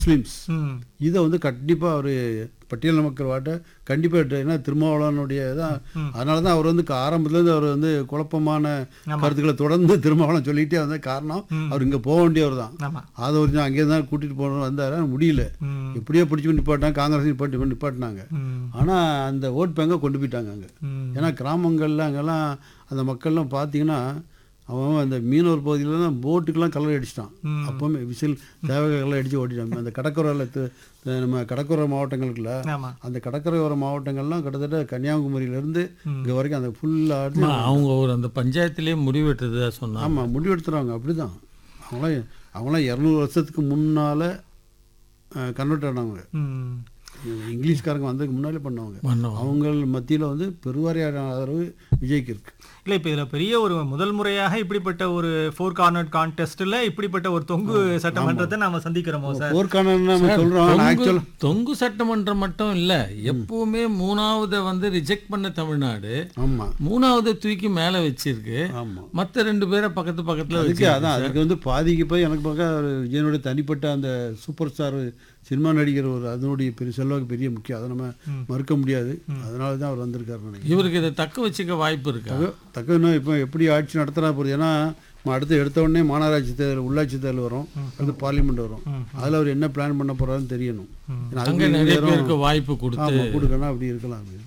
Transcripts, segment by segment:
Muslims ம் இதை வந்து கண்டிப்பாக அவர் பட்டியல் மக்கள் வாட்ட கண்டிப்பாக ஏன்னா திருமாவளவனுடைய தான் அதனால தான் அவர் வந்து ஆரம்பத்துலேருந்து அவர் வந்து குழப்பமான கருத்துக்களை தொடர்ந்து திருமாவளவன் சொல்லிகிட்டே வந்த காரணம் அவர் இங்கே போக வேண்டியவர் தான் ஆமாம் அதை ஒரு அங்கே தான் கூட்டிகிட்டு போகணும் வந்தார் ஆனா முடியல ம் எப்படியோ பிடிச்சி நிப்பாட்டாங்க காங்கிரஸ் நிப்பாட்டி நிப்பாட்டினாங்க ம் ஆனால் அந்த ஓட் பேங்கை கொண்டு போயிட்டாங்க அங்கே ம் ஏன்னா கிராமங்கள்ல அங்கெல்லாம் அந்த மக்கள்லாம் பார்த்தீங்கன்னா அவன் அந்த மீனவர் பகுதியில தான் போட்டுக்கெல்லாம் கலர் அடிச்சிட்டான் ம். அப்போவுமே விசில் தேவகை கலர் அடித்து ஓட்டிட்டான் அந்த கடற்கரையில் து- து- நம்ம கடற்கரை மாவட்டங்களுக்குள்ள ஆமாம் அந்த கடற்கரையோர மாவட்டங்கள்லாம் கிட்டத்தட்ட கன்னியாகுமரியிலேருந்து இங்கே வரைக்கும் அந்த ஃபுல்லாக அவங்க ஒரு அந்த பஞ்சாயத்திலே முடிவெட்டதா சொன்னாங்க ஆமாம் முடிவெடுத்துறாங்க அப்படி தான் அவங்களாம் அவங்களாம் இரநூறு வருஷத்துக்கு முன்னால் கன்வெர்ட் ஆனவங்க ம் இங்கிலீஷ்காரங்க வந்ததுக்கு முன்னாலே பண்ணவங்க பண்ணோம் அவங்க மத்தியில் வந்து பெருவாரியான ஆதரவு விஜய்க்கு இருக்கு இல்லை இப்போ இதில் பெரிய ஒரு முதல் முறையாக இப்படிப்பட்ட ஒரு ஃபோர் கார்னர் கான்டெஸ்ட்டில் இப்படிப்பட்ட ஒரு தொங்கு சட்டமன்றத்தை நாம சந்திக்கிறோமோ சார் போர்க்கானன்னு நம்ம சொல்கிறோம் தொங்கு ஆக்சுவல் தொங்கு சட்டமன்றம் மட்டும் இல்ல எப்பவுமே மூணாவதை வந்து ரிஜெக்ட் பண்ண தமிழ்நாடு ஆமாம் மூணாவதை தூக்கி மேல வச்சிருக்கு ஆமாம் மத்த ரெண்டு பேரை பக்கத்து பக்கத்துல அதுக்கு வச்சு அதான் அதுக்கு வந்து பாதிக்கு போய் எனக்கு பார்க்க ஒரு விஜயனுடைய தனிப்பட்ட அந்த சூப்பர் ஸ்டார் சினிமா நடிகர் ஒரு அதனுடைய பெரிய செல்வாக்கு பெரிய முக்கியம் அதை நம்ம மறுக்க முடியாது அதனால தான் அவர் வந்திருக்காரு நினைக்கிறேன் இவருக்கு இதை தக்க வச்சுக்க வாய்ப்பு இருக்கா தக்க- தக்கன்னா இப்போ எப்படி ஆட்சி நடத்துறா போகுது ஏன்னா நம்ம அடுத்து எடுத்த உடனே மாநகராட்சி தேர்தல் உள்ளாட்சி தேர்தல் வரும் அடுத்து பார்லிமெண்ட் வரும் அதில் அவர் என்ன பிளான் பண்ண போறாருன்னு தெரியணும் ஏன்னா அங்க அதுக்கு நிறைய நேரம் பேருக்கு வாய்ப்பு கொடுத்து ஆமாம் கொடுக்கணும் அப்படி இருக்கலாம் அது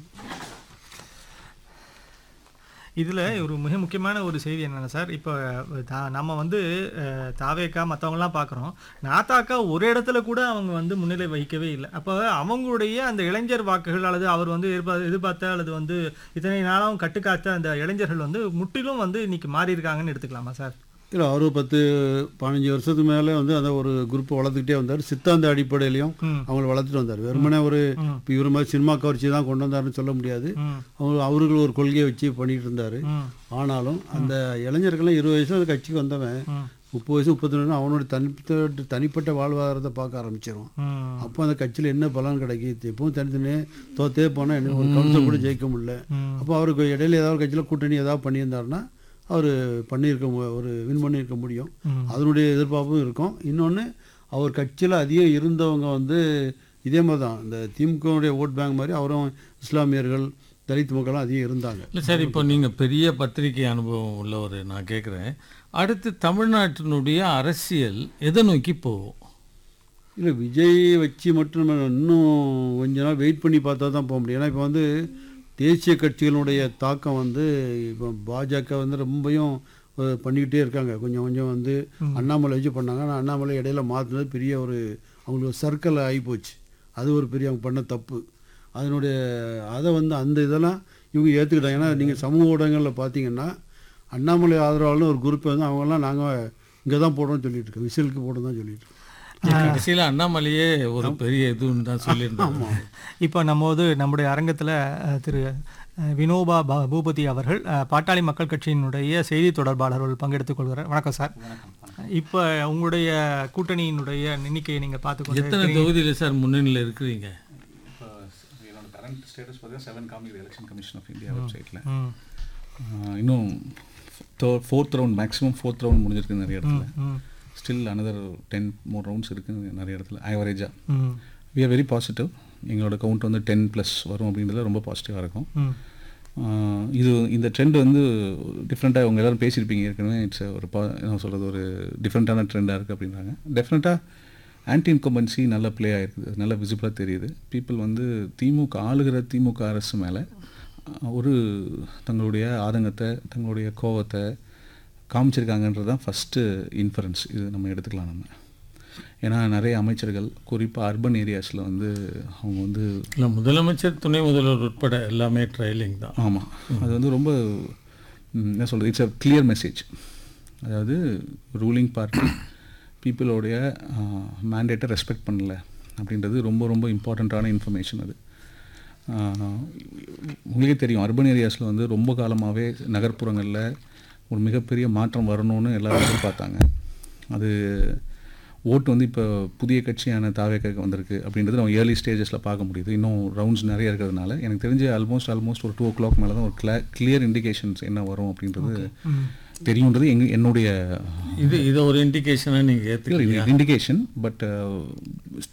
இதில் ஒரு மிக முக்கியமான ஒரு செய்தி என்னென்னா சார் இப்போ தா- நம்ம வந்து அஹ், தாவேக்கா மற்றவங்கலாம் பார்க்குறோம் நாத்தாக்கா ஒரு இடத்துல கூட அவங்க வந்து முன்னிலை வகிக்கவே இல்லை அப்போ அவங்களுடைய அந்த இளைஞர் வாக்குகள் அல்லது அவர் வந்து எதிர்பார்த்த எதிர்பார்த்த அல்லது வந்து இத்தனை நாளாகவும் கட்டுக்காத்த அந்த இளைஞர்கள் வந்து முற்றிலும் வந்து இன்னைக்கு மாறி இருக்காங்கன்னு எடுத்துக்கலாமா சார் இல்லை அவர் பத்து பதினஞ்சு வருஷத்துக்கு மேலே வந்து அந்த ஒரு குரூப்பை வளர்த்துக்கிட்டே வந்தார் சித்தாந்த அடிப்படையிலையும் ம். அவங்கள வளர்த்துட்டு வந்தார் வெறுமனே ஒரு ம். இப்போ இவர் மாதிரி சினிமா கவர்ச்சி தான் கொண்டு வந்தாருன்னு சொல்ல முடியாது ம் அவங்க அவர்கள் ஒரு கொள்கையை வச்சு பண்ணிட்டு இருந்தார் ம் ஆனாலும் அந்த இளைஞர்கள்லாம் இருபது வயசு அந்த கட்சிக்கு வந்தவன் ம் முப்பது வயசு முப்பத்தி ரெண்டு அவனோட தனிப்பட்ட தனிப்பட்ட வாழ்வாதாரத்தை பார்க்க ஆரம்பிச்சிடும் ம் அப்போ அந்த கட்சியில் என்ன பலன் கிடைக்குது எப்பவும் தனித்தனியே தோத்தே போனால் என்ன ஒரு கவுன்சில் கூட ஜெயிக்க முடியல ம். அப்போ அவருக்கு இடையில ஏதாவது கட்சியில் கூட்டணி ஏதாவது பண்ணியிருந்தாருன்னா அவர் பண்ணியிருக்க மு- ஒரு வின் பண்ணியிருக்க முடியும் ம். அதனுடைய எதிர்பார்ப்பும் இருக்கும் இன்னொன்று அவர் கட்சியில் அதிகம் இருந்தவங்க வந்து இதே மாதிரி தான் இந்த திமுகவுடைய ஓட் பேங்க் மாதிரி அவரும் இஸ்லாமியர்கள் தலித் மக்களும் அதிகம் இருந்தாங்க இல்லை சார் இப்போ நீங்க பெரிய பத்திரிகை அனுபவம் உள்ளவர் நான் கேட்குறேன் அடுத்து தமிழ்நாட்டினுடைய அரசியல் எதை நோக்கி போகும் இல்லை விஜய் வச்சு மட்டும் நம்ம இன்னும் கொஞ்ச நாள் வெயிட் பண்ணி பார்த்தா தான் போக முடியும் ஏன்னா இப்போ வந்து தேசிய கட்சிகளுடைய தாக்கம் வந்து இப்போ பாஜக வந்து ரொம்பவும் அஹ், பண்ணிக்கிட்டே இருக்காங்க கொஞ்சம் கொஞ்சம் வந்து அண்ணாமலை வச்சு பண்ணாங்க ஆனால் அண்ணாமலை இடையில மாற்றினது பெரிய ஒரு அவங்களுக்கு சர்க்கிள் ஆகி போச்சு அது ஒரு பெரிய அவங்க பண்ண தப்பு அதனுடைய அதை வந்து அந்த இதெல்லாம் இவங்க ஏற்றுக்கிட்டாங்க ஏன்னா நீங்கள் சமூக ஊடகங்களில் பார்த்தீங்கன்னா அண்ணாமலை ஆதரவாளர்னு ஒரு குரூப் வந்து அவங்கெல்லாம் நாங்கள் இங்கே தான் போடுறோம்னு சொல்லிட்டு இருக்கோம் விசிலுக்கு போடுறோம் தான் சொல்லிட்டு இருக்கோம் கடைசியில் அண்ணாமலையே ஒரு பெரிய இதுன்னு தான் சொல்லியிருந்தாங்க இப்போ நம்ம வந்து நம்முடைய அரங்கத்தில் திரு அஹ், வினோபா பா- பூபதி அவர்கள் அஹ், பாட்டாளி மக்கள் கட்சியினுடைய செய்தி தொடர்பாளர்கள் பங்கெடுத்துக் கொள்கிறார் வணக்கம் சார் இப்போ உங்களுடைய கூட்டணியினுடைய எண்ணிக்கையை நீங்கள் பார்த்துக்கொண்டு எத்தனை தொகுதியில் சார் முன்னணியில் இருக்கிறீங்க இப்போ என்னோட கரண்ட் ஸ்டேட்டஸ் பார்த்தீங்கன்னா செவன் காமிக்குது எலெக்ஷன் கமிஷன் ஆஃப் இந்தியா வெப்சைட்டில் ம் இன்னும் fourth round maximum fourth round முடிஞ்சிருக்கு நிறைய இடத்துல ம் still another ten more rounds இருக்குது நிறைய இடத்துல ஆவரேஜாக ம் வி ஆர் வெரி பாசிட்டிவ் எங்களோட கவுண்ட் வந்து டென் ப்ளஸ் வரும் அப்படின்றதுல ரொம்ப பாசிட்டிவாக இருக்கும் ம் ஆஹ் இது இந்த ட்ரெண்ட் வந்து டிஃப்ரெண்ட்டாக அவங்க எல்லாரும் பேசியிருப்பீங்க ஏற்கனவே இட்ஸ் ஒரு பா என்ன சொல்கிறது ஒரு டிஃப்ரெண்ட்டான ட்ரெண்டாக இருக்குது அப்படின்றாங்க டெஃபினட்டாக ஆன்டி இன்கம்பன்சி நல்ல ப்ளே ஆகிருக்குது நல்ல விசிபிளாக தெரியுது பீப்புள் வந்து திமுக ஆளுகிற திமுக அரசு மேலே ஒரு தங்களுடைய ஆதங்கத்தை தங்களுடைய கோவத்தை காமிச்சிருக்காங்கன்றது தான் ஃபஸ்ட்டு இன்ஃபரன்ஸ் இது நம்ம எடுத்துக்கலாம் நம்ம ஏன்னா நிறைய அமைச்சர்கள் குறிப்பாக அர்பன் ஏரியாஸில் வந்து அவங்க வந்து இல்லை முதலமைச்சர் துணை முதல்வர் உட்பட எல்லாமே ட்ரையலிங் தான் ஆமாம் அது வந்து ரொம்ப ம், என்ன சொல்கிறது இட்ஸ் அ கிளியர் மெசேஜ் அதாவது ரூலிங் பார்ட்டி பீப்புளோடைய மேண்டேட்டை ரெஸ்பெக்ட் பண்ணல அப்படின்றது ரொம்ப ரொம்ப இம்பார்ட்டண்ட்டான இன்ஃபர்மேஷன் அது ஆஹ், உங்களுக்கே தெரியும் அர்பன் ஏரியாஸில் வந்து ரொம்ப காலமாகவே நகர்ப்புறங்களில் ஒரு மிகப்பெரிய மாற்றம் வரணும்னு எல்லாரும் எதிர்பார்த்தாங்க அது ஓட்டு வந்து இப்போ புதிய கட்சியான தாவேக்காக்கு வந்திருக்கு அப்படின்றது நம்ம ஏர்லி ஸ்டேஜஸில் பார்க்க முடியுது இன்னும் ரவுண்ட்ஸ் நிறைய இருக்கிறதுனால எனக்கு தெரிஞ்சு ஆல்மோஸ்ட் ஆல்மோஸ்ட் ஒரு டூ ஓ கிளாக் மேலே தான் ஒரு கிளியர் இண்டிகேஷன்ஸ் என்ன வரும் அப்படின்றது தெரியுன்றது எங்க என்னுடைய இது இதை ஒரு இண்டிகேஷனாக நீங்கள் ஏற்றுக்கலையா இண்டிகேஷன் பட்